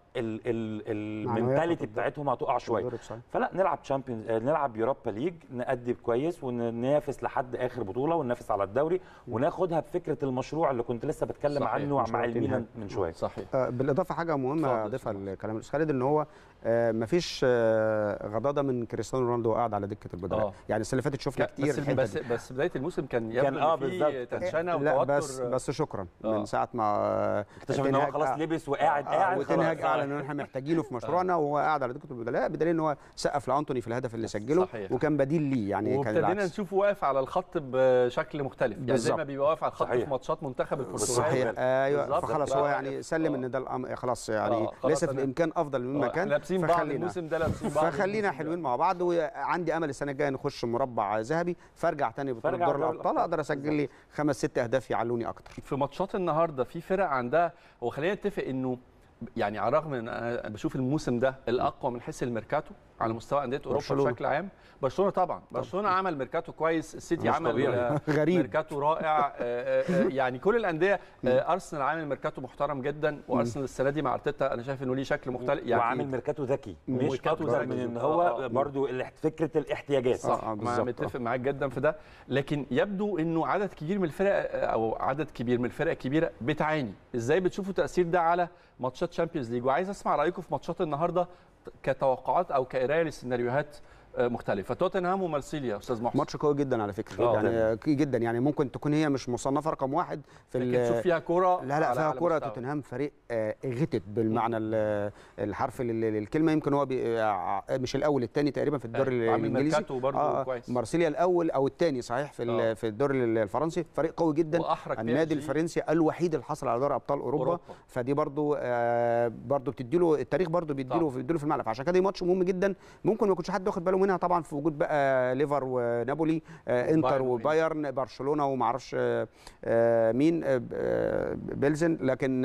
ال- ال- معنويات المنتاليتي هتتضرب. بتاعتهم هتقع شويه هتتضرب صحيح. فلا نلعب تشامبيونز نلعب يوروبا ليج نأدي كويس وننافس لحد اخر بطوله وننافس على الدوري وناخدها بفكره المشروع اللي كنت لسه بتكلم صحيح، عنه مشروع مع الميلان تنهاج. من شويه صحيح آه، بالاضافه حاجه مهمه اتفضل، اضيفها اتفضل. لكلام الاستاذ خالد ان هو آه، مفيش آه، غضاضه من كريستيانو رونالدو قاعد على دكه البدلاء آه. يعني السنه اللي فاتت شفنا لا، كتير بس الحتة بس دي. بس بدايه الموسم كان يبدو كان إن آه في بالظبط. تنشنه لا وتوتر بس بس شكرا آه. من ساعه ما آه، اكتشف ان هو تنهاج خلاص قاعد- لبس وقاعد آه، قاعد وتنهاج خلاص. اعلن ان احنا محتاجينه في مشروعنا وهو قاعد على دكه البدلاء بدليل ان هو سقف لانتوني في الهدف اللي سجله صحيح. وكان بديل ليه يعني كان وابتدينا العكس. نشوفه واقف على الخط بشكل مختلف يعني زي ما بالظبط. بيبقى واقف على الخط صحيح. في ماتشات منتخب البرتغال صحيح بالظبط. ايوه فخلاص هو بقى يعني واقف. سلم آه. ان ده الأمر خلاص يعني آه، خلاص ليس في أنا- الامكان افضل مما آه، كان لابسين بعض فخلينا الموسم ده لابسين بعض فخلينا الموسم ده. حلوين مع بعض وعندي امل السنه الجايه نخش مربع ذهبي فارجع تاني بطوله فارجع دور دوري الابطال الأبطال. اقدر اسجل لي خمس ست اهداف يعلوني اكتر في ماتشات النهارده في فرق عندها هو خلينا نتفق انه يعني على الرغم ان انا بشوف الموسم ده الاقوى من حيث الميركاتو على مستوى انديه اوروبا برشلونة. بشكل عام برشلونه طبعا برشلونه عمل ميركاتو كويس السيتي مش عمل طبيعي. آه، غريب. ميركاتو رائع آه، آه، آه، يعني كل الانديه آه، ارسنال عامل ميركاتو محترم جدا وارسنال السنه دي مع ارتيتا انا شايف انه ليه شكل مختلف يعني وعامل ميركاتو ذكي مش ميركاتو اكتر ذكي. من ان آه، هو آه. برضو الاحت- فكره الاحتياجات صح آه، ما بالظبط، متفق معاك جدا في ده لكن يبدو انه عدد كبير من الفرق او عدد كبير من الفرق الكبيره بتعاني ازاي بتشوفوا تاثير ده على ماتشات شامبيونز ليج وعايز اسمع رايكم في ماتشات النهارده كتوقعات او كقرايه للسيناريوهات آه، مختلفه توتنهام ومارسيليا استاذ محسن ماتش قوي جدا على فكره آه. يعني قوي جدا يعني ممكن تكون هي مش مصنفه رقم واحد في لكن ال- تشوف فيها كوره لا لا على فيها أعلى كوره مستوى. توتنهام فريق آه، غتت بالمعنى ال- الحرف لل- للكلمه يمكن هو بي- آه، مش الاول الثاني تقريبا في الدوري أيوة، عامل الانجليزي ميركاتو برضه كويس. مارسيليا الاول او الثاني صحيح في ال- آه. في الدوري الفرنسي فريق قوي جدا وأحرج بي النادي إس جي. الفرنسي الوحيد اللي حصل على دوري ابطال اوروبا, أوروبا. فدي برضو آه برضو بتديله التاريخ برضو بيديله بيديله في الملعب عشان كده دي ماتش مهم جدا ممكن ما يكونش حد واخد باله منها طبعا في وجود بقى ليفر ونابولي آه انتر وبايرن. وبايرن برشلونه وما اعرفش آه آه مين آه آه، بيلزن لكن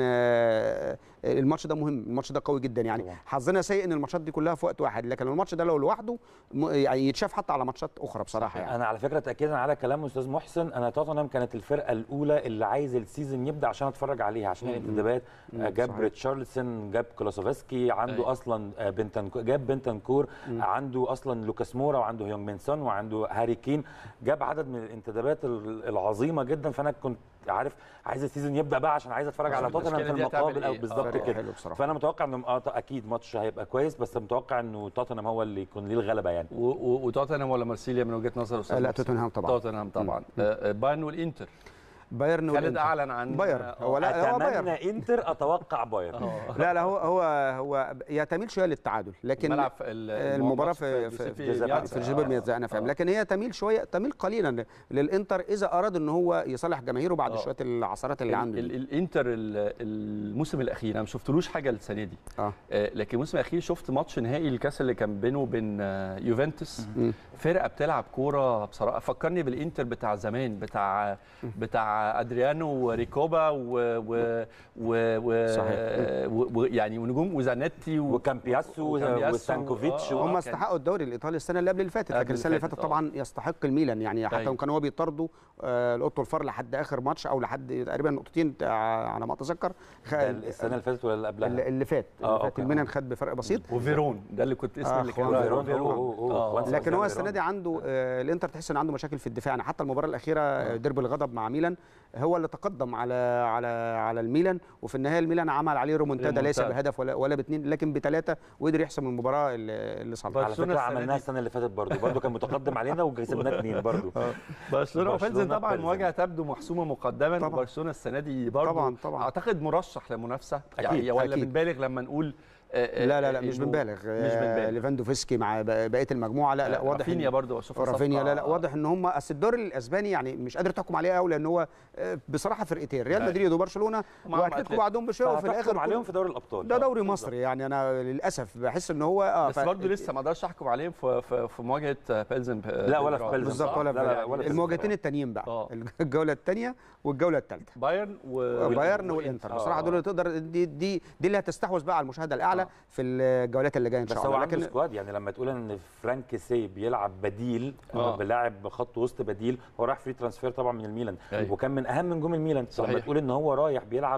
آه الماتش ده مهم الماتش ده قوي جدا يعني طبعاً. حظنا سيء ان الماتشات دي كلها في وقت واحد لكن الماتش ده لو لوحده م- يعني يتشاف حتى على ماتشات اخرى بصراحه يعني انا على فكره تاكيدا على كلام استاذ محسن انا توتنهام كانت الفرقه الاولى اللي عايز السيزون يبدا عشان اتفرج عليها عشان الانتدابات آه، جاب صحيح. ريتشارلسون جاب كلاسوفسكي عنده أيوة. اصلا آه، بنتنكو جاب بنتنكور عنده اصلا لوكاس مورا وعنده هيونج مين سون وعنده هاري كين جاب عدد من الانتدابات ال- العظيمه جدا فانا كنت عارف عايز السيزون يبدا بقى عشان عايز اتفرج على عشان توتنهام في التشكيلة دي هتعمل المقابل او إيه؟ بالظبط فريق كده حلو بصراحة. فانا متوقع انه آه، اكيد ماتش هيبقى كويس بس متوقع انه توتنهام هو اللي يكون ليه الغلبه يعني و- و- وتوتنهام ولا مارسيليا من وجهه نظر استاذ آه، لا محسن؟ توتنهام طبعا توتنهام طبعا آه، آه، بايرن والانتر بايرن خالد والإنتر. اعلن عن بايرن آه، هو لا هو بايرن اتمنى انتر اتوقع بايرن لا لا هو هو هو يتميل شويه للتعادل لكن الملعب في ال- المباراه ماتش في في جوزيبي في, مياتزا. في الجيبر مياتزا انا فاهم لكن هي تميل شويه تميل قليلا للانتر اذا اراد ان هو يصالح جماهيره بعد آه. شويه العثرات اللي ال- عنده ال- دي. الانتر ال- الموسم الاخير انا ما شفتلوش حاجه السنه دي اه آه، لكن الموسم الاخير شفت ماتش نهائي الكاس اللي كان بينه وبين آه، يوفنتوس مم. فرقه بتلعب كوره بصراحه فكرني بالانتر بتاع زمان بتاع بتاع ادريانو وريكوبا و و و, و صحيح. و و يعني ونجوم وزانيتي و- وكامبياسو وكامبياسو. وستانكوفيتش آه، هم كان- استحقوا الدوري الايطالي السنه اللي قبل اللي فاتت قبل لكن السنه اللي اللي فاتت فاتت، طبعا يستحق الميلان يعني حتى أيوة. كان هو بيطاردوا آه، القط والفار لحد اخر ماتش او لحد تقريبا نقطتين تع- على ما اتذكر خ- ده السنه اللي فاتت ولا اللي قبلها اللي اللي فات آه، اللي فات أوكي. الميلان خد بفرق بسيط وفيرون ده اللي كنت اسمه آه، اللي كان خوان فيرون. فيرون. أوه، أوه، آه. خوان لكن هو فيرون. السنه دي عنده آه، الانتر تحس ان عنده مشاكل في الدفاع يعني حتى المباراه الاخيره آه، ديربي الغضب مع ميلان هو اللي تقدم على على على الميلان وفي النهايه الميلان عمل عليه رومونتادا ليس ريمونتادا. بهدف ولا ولا باثنين لكن بثلاثه وقدر يحسم المباراه اللي اللي صعدها على برشلونة فكره السنة عملناها دي- السنه اللي فاتت برضه برضه كان متقدم علينا وكسبناه اثنين برضه برشلونه وفيلزن برشلونة طبعا وفيلزن. مواجهه تبدو محسومه مقدما طبعاً. وبرشلونه السنه دي برضه طبعاً، طبعاً. اعتقد مرشح لمنافسه أكيد، يعني ولا أكيد. بنبالغ لما نقول آه، آه، لا لا لا مش إنه- بنبالغ مش آه، بنبالغ ليفاندوفسكي مع ب- بقيه المجموعه لا لا واضح رافينيا إن- برضه اشوفها رافينيا لا لا صفقة- واضح ان هم اصل الدوري الاسباني يعني مش قادر تحكم عليه قوي لان هو آه، بصراحه فرقتين ريال أيوة. مدريد وبرشلونه ومعاهم واتلتيكو أتلتيكو. بعدهم بشويه وفي فهتحكم الاخر عليهم كل- في دوري الابطال ده آه، دوري بالظبط. مصري يعني انا للاسف بحس ان هو اه بس ف- برضه لسه ما اقدرش احكم عليهم في في, في مواجهه بيلزن لا، ولا في بيلزن. بالظبط ولا لا، لا، في ولا في المواجهتين التانيين بقى آه. الجوله الثانيه والجوله الثالثه بايرن و... بايرن والانتر بصراحه آه. دول اللي تقدر دي دي دي اللي هتستحوذ بقى على المشاهده الاعلى آه. في الجولات اللي جايه ان بس شاء هو الله عنده لكن سكواد يعني لما تقول ان فرانك سي بيلعب بديل آه. بلاعب خط وسط بديل هو راح فري ترانسفير طبعا من الميلان أيوة. وكان من اهم نجوم الميلان صحيح. لما تقول ان هو رايح بيلعب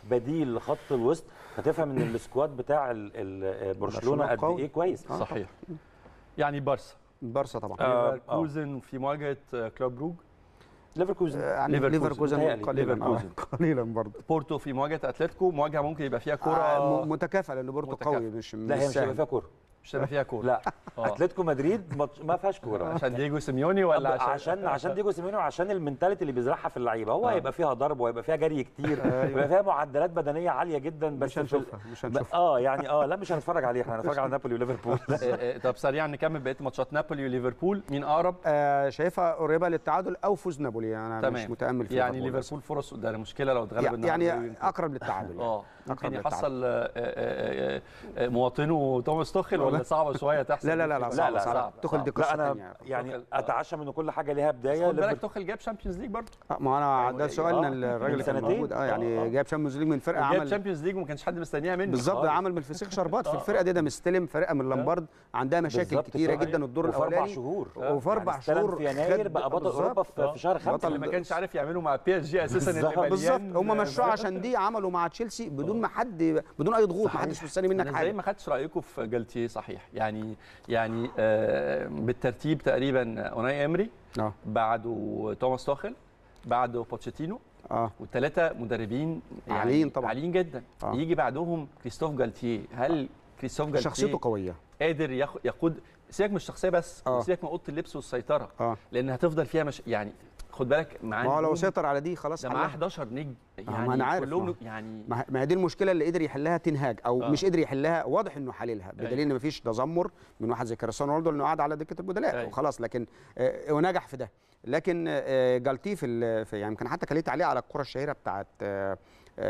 بديل لخط الوسط هتفهم ان السكواد بتاع ال- ال- برشلونه قد قوي. ايه كويس آه. صحيح يعني بارسا بارسا طبعا آه. ليفركوزن في مواجهه آه، كلوب بروج ليفركوزن يعني ليفركوزن. ليفركوزن متهيألي قليلا آه، ليفركوزن. قليلا برضه بورتو في مواجهه اتلتيكو مواجهه ممكن يبقى فيها آه، كوره م- متكافئه لان بورتو متكافئة. قوي مش لا هي مش هيبقى سهل. فيها كوره مش هيبقى فيها كوره لا آه. اتلتيكو مدريد ماتش- ما فيهاش كوره عشان دييجو سيميوني ولا عشان عشان عشان ديجو سيميوني وعشان المنتاليتي اللي بيزرعها في اللعيبه هو آه. هيبقى فيها ضرب وهيبقى فيها جري كتير وهيبقى فيها معدلات بدنيه عاليه جدا بس مش في ال- هنشوفها مش ب- هنشوفها اه يعني اه لا مش هنتفرج عليه احنا هنتفرج على نابولي وليفربول آه، آه، طب سريعا نكمل بقيه ماتشات نابولي وليفربول مين اقرب آه شايفها قريبه للتعادل او فوز نابولي انا تمام. مش متامل في يعني ليفربول فرص ده مشكله لو اتغلب النهارده يعني يمكن. اقرب للتعادل يعني. اه ممكن أقرب يحصل آه، آه، آه، آه، مواطنه توماس توخيل ولا صعبه شويه تحصل لا لا لا لا صعب لا، صعب صعب، تدخل دي لا قصه انا ثانيه يعني توخيل، آه. اتعشى من كل حاجه ليها بدايه خد بالك ليفر- توخيل جاب شامبيونز ليج برضه ما انا ده سؤالنا آه، الراجل من اللي كان سنتين. موجود اه يعني آه، آه. جاب شامبيونز ليج من فرقه جاب عمل شامبيونز ليج وما كانش حد مستنيها منه بالظبط خالص. عمل من الفسيخ شربات في آه. الفرقه دي ده مستلم فرقه من لامبارد عندها مشاكل بالظبط كتيره صحيح. جدا الدور وفي اربع الاولاني شهور وفي اربع يعني استلم شهور في يناير خد- بقى بطل بالظبط. اوروبا في في شهر خمسه اللي ما كانش عارف يعمله مع بي اس جي اساسا اللي بالظبط. بالظبط مليان هم مشوه عشان دي عملوا مع تشيلسي بدون ما حد بدون اي ضغوط ما حدش مستني منك انا زي حاجه ما خدتش رايكم في جالتيه صحيح يعني يعني آه، بالترتيب تقريبا اوناي امري اه بعده توماس توخل بعده بوتشيتينو اه والثلاثه مدربين يعني عاليين طبعا. عاليين جدا آه. يجي بعدهم كريستوف جالتيه هل كريستوف جالتيه شخصيته قويه قادر ياخ- يقود سيبك من الشخصيه بس آه. سيبك من اوضه اللبس والسيطره اه لان هتفضل فيها مش يعني خد بالك معاه ما هو لو نجوم، سيطر على دي خلاص ده معاه حلها. 11 نجم ما يعني أنا عارف، كلهم ما- نج- يعني ما ما هي دي المشكله اللي قدر يحلها تنهاج او آه. مش قدر يحلها واضح انه حللها بدليل أيوة. ان مفيش تذمر من واحد زي كريستيانو رونالدو لانه قاعد على دكه البدلاء أيوة. وخلاص لكن آه ونجح في ده لكن آه جالتيه في, ال- في يعني يمكن حتى كان ليه تعليق على الكره الشهيره بتاعت آه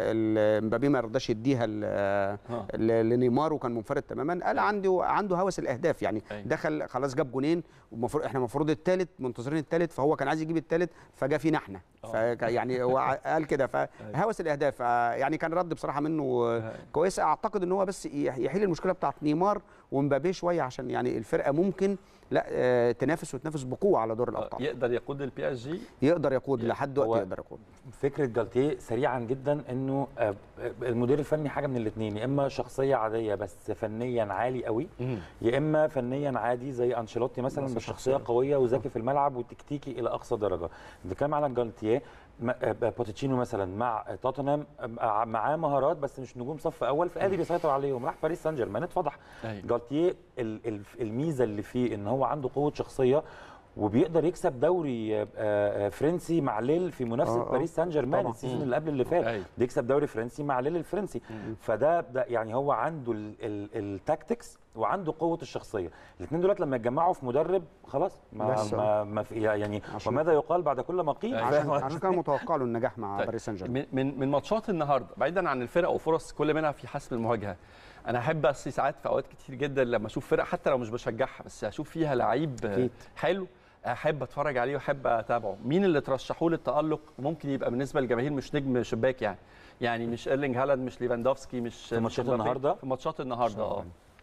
ال- مبابي ما رضاش يديها ل- آه. ل- لنيمار وكان منفرد تماما قال عنده عنده هوس الاهداف يعني أيوة. دخل خلاص جاب جونين ومفروض احنا المفروض الثالث منتظرين الثالث فهو كان عايز يجيب الثالث فجا فينا احنا يعني هو ع- قال كده فهوس الاهداف آه، يعني كان رد بصراحه منه آه، كويس اعتقد ان هو بس يح- يحل المشكله بتاعت نيمار ومبابي شويه عشان يعني الفرقه ممكن لا آه، تنافس وتنافس بقوه على دور آه، الابطال يقدر يقود البي اس جي يقدر يقود لحد هو- وقت يقدر يقود فكره جالتيه سريعا جدا انه آه، المدير الفني حاجه من الاثنين يا اما شخصيه عاديه بس فنيا عالي قوي يا اما فنيا عادي زي انشيلوتي مثلا نفس بس الشخصية. شخصيه قويه وذكي في الملعب وتكتيكي الى اقصى درجه بنتكلم على جالتيه م- آه، بوتشينو مثلا مع توتنهام آه، معاه مهارات بس مش نجوم صف اول فقادر يسيطر عليهم راح باريس سان جيرمان اتفضح أيوة. جالتيه ال- ال- الميزه اللي فيه ان هو عنده قوه شخصيه وبيقدر يكسب دوري آه، آه، فرنسي مع ليل في منافسه آه، آه. باريس سان جيرمان طبعاً. السيزون اللي قبل اللي فات أيوة. بيكسب دوري فرنسي مع ليل الفرنسي فده ده يعني هو عنده ال- ال- التاكتكس وعنده قوه الشخصيه الاثنين دولت لما يتجمعوا في مدرب خلاص ما بس، ما, ما في يعني عشان- وماذا يقال بعد كل ما قيل أيوة. عشان فاهم عشان كان متوقع له النجاح مع طيب. باريس سان جيرمان من من من ماتشات النهارده بعيدا عن الفرق وفرص كل منها في حسم المواجهه انا احب بس ساعات في اوقات كتير جدا لما اشوف فرق حتى لو مش بشجعها بس اشوف فيها لعيب أكيد. حلو احب اتفرج عليه واحب اتابعه مين اللي ترشحوه للتالق ممكن يبقى بالنسبه للجماهير مش نجم شباك يعني يعني مش ايرلينج هالاند مش ليفاندوفسكي مش في ماتشات مش مبابي. النهاردة؟ في ماتشات النهارده اه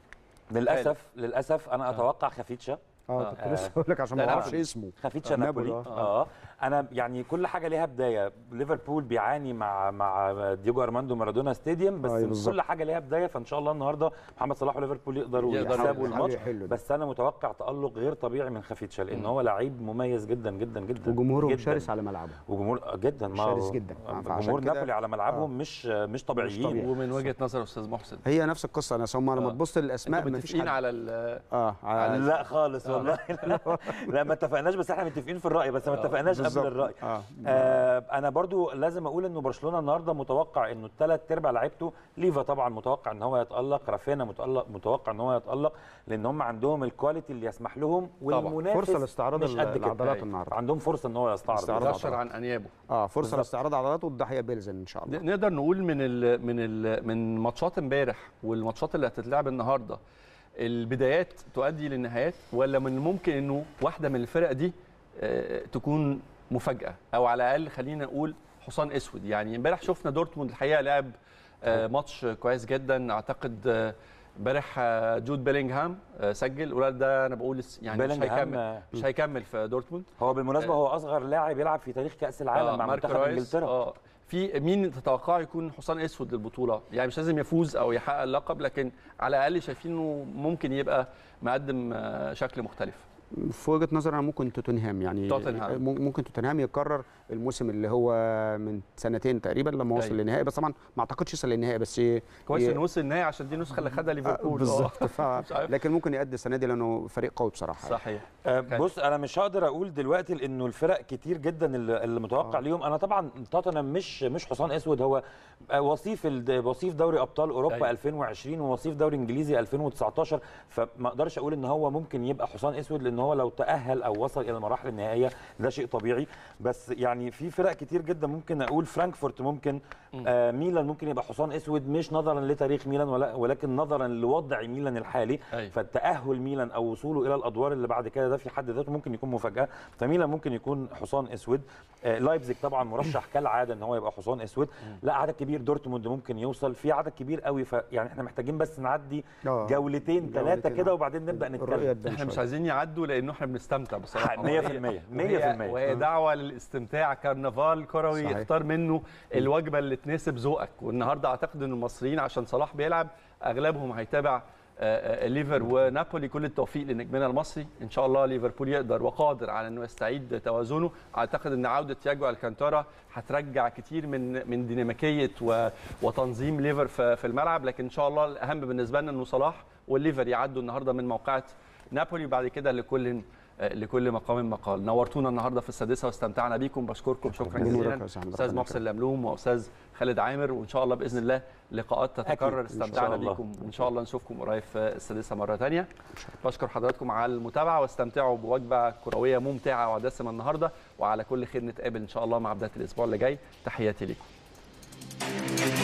للاسف للاسف انا اتوقع خفيتشا اه كنت لسه هقول لك عشان لا، ما لا، اعرفش لا. اسمه خفيتشا آه، نابولي نابولي، اه انا يعني كل حاجه ليها بدايه ليفربول بيعاني مع مع دييجو ارماندو مارادونا ستاديوم بس أيوة بالظبط. كل حاجه ليها بدايه فان شاء الله النهارده محمد صلاح وليفربول يقدروا يقدروا يكسبوا يحاولوا الماتش يحلوا ده. بس انا متوقع تالق غير طبيعي من خفيتشا لان هو لعيب مميز جدا جدا جدا وجمهورهم جداً. شرس على ملعبه وجمهور جدا ما شرس هو- جدا. فعشان جمهور كده- نابولي على ملعبهم مش مش طبيعيين طبيعي. ومن وجهه نظر استاذ محسن هي نفس القصه انا هم لما آه. تبص للاسماء انتوا مفيش متفقين حد على ال- اه على لا خالص والله لا, لا ما اتفقناش بس احنا متفقين في الراي بس ما اتفقناش قبل بالظبط. الراي آه. آه انا برضو لازم اقول انه برشلونه النهارده متوقع انه الثلاث ارباع لعيبته ليفا طبعا متوقع ان هو يتالق رافينا متالق متوقع ان هو يتالق لان هم عندهم الكواليتي اللي يسمح لهم والمنافس فرصة لاستعراض مش قد كده. العضلات أيوة. النهاردة. عندهم فرصه ان هو يستعرض استعراض يتبشر عضلات. عن انيابه اه فرصه بالظبط. لاستعراض عضلاته والضحيه بيلزن ان شاء الله نقدر نقول من ال من ال من ماتشات امبارح والماتشات اللي هتتلعب النهارده البدايات تؤدي للنهايات ولا من الممكن انه واحده من الفرق دي آه، تكون مفاجاه او على الاقل خلينا نقول حصان اسود يعني امبارح شفنا دورتموند الحقيقه لعب آه، ماتش كويس جدا اعتقد آه، امبارح آه، جود بيلينغهام آه، سجل الولد ده انا بقول لس- يعني مش بيلينغهام، هيكمل آه، مش هيكمل في دورتموند هو بالمناسبه هو اصغر لاعب يلعب في تاريخ كاس العالم آه، مع مارك منتخب رايس، انجلترا اه في مين تتوقع يكون حصان اسود للبطوله يعني مش لازم يفوز او يحقق اللقب لكن على الاقل شايفين انه ممكن يبقى مقدم آه، شكل مختلف في وجهه نظري انا ممكن توتنهام يعني توتنهام. مم- ممكن توتنهام يكرر الموسم اللي هو من سنتين تقريبا لما وصل أيوة. للنهائي بس طبعا ما اعتقدش يوصل للنهائي بس كويس ي- انه وصل النهائي عشان دي النسخه اللي خدها آه، ليفربول بالظبط آه. ف... مش عارف. لكن ممكن يأدي السنه دي لانه فريق قوي بصراحه صحيح آه، كان- بص انا مش هقدر اقول دلوقتي لانه الفرق كتير جدا اللي اللي متوقع آه. ليهم انا طبعا توتنهام مش مش حصان اسود هو آه، وصيف الد- وصيف دوري ابطال اوروبا أيوة. 2020 ووصيف دوري انجليزي 2019 فما اقدرش اقول ان هو ممكن يبقى حصان اسود لان هو لو تاهل او وصل الى المراحل النهائيه ده شيء طبيعي بس يعني في فرق كتير جدا ممكن اقول فرانكفورت ممكن آه ميلان ممكن يبقى حصان اسود مش نظرا لتاريخ ميلان ولا ولكن نظرا لوضع ميلان الحالي أيوة. فالتاهل ميلان او وصوله الى الادوار اللي بعد كده ده في حد ذاته ممكن يكون مفاجاه فميلان ممكن يكون حصان اسود آه لايبزيج طبعا مرشح كالعاده ان هو يبقى حصان اسود لا عدد كبير دورتموند ممكن يوصل في عدد كبير قوي فيعني احنا محتاجين بس نعدي آه. جولتين ثلاثه جولتين، كده آه. وبعدين نبدا الرؤية نتكلم تبان احنا مش شوية. عايزين يعدوا لانه احنا بنستمتع بصراحه 100% وهي- 100% وهي دعوه للاستمتاع كرنفال كروي صحيح. اختار منه الوجبه اللي تناسب ذوقك والنهارده اعتقد ان المصريين عشان صلاح بيلعب اغلبهم هيتابع آه، آه، ليفر ونابولي كل التوفيق لنجمنا المصري ان شاء الله ليفربول يقدر وقادر على انه يستعيد توازنه اعتقد ان عوده تياجو الكانتارا هترجع كتير من من ديناميكيه و- وتنظيم ليفر في في الملعب لكن ان شاء الله الاهم بالنسبه لنا انه صلاح والليفر يعدوا النهارده من موقعه نابولي وبعد كده لكل لكل مقام مقال نورتونا النهارده في السادسه واستمتعنا بيكم بشكركم شكرا بنورك جزيلا يا أستاذ استاذ ربنا محسن لملوم واستاذ خالد عامر وان شاء الله باذن الله لقاءات تتكرر إن شاء استمتعنا الله. بيكم وان شاء الله نشوفكم قريب في السادسه مره ثانيه بشكر حضراتكم على المتابعه واستمتعوا بوجبه كرويه ممتعه ودسمه النهارده وعلى كل خير نتقابل ان شاء الله مع بدايه الاسبوع اللي جاي تحياتي لكم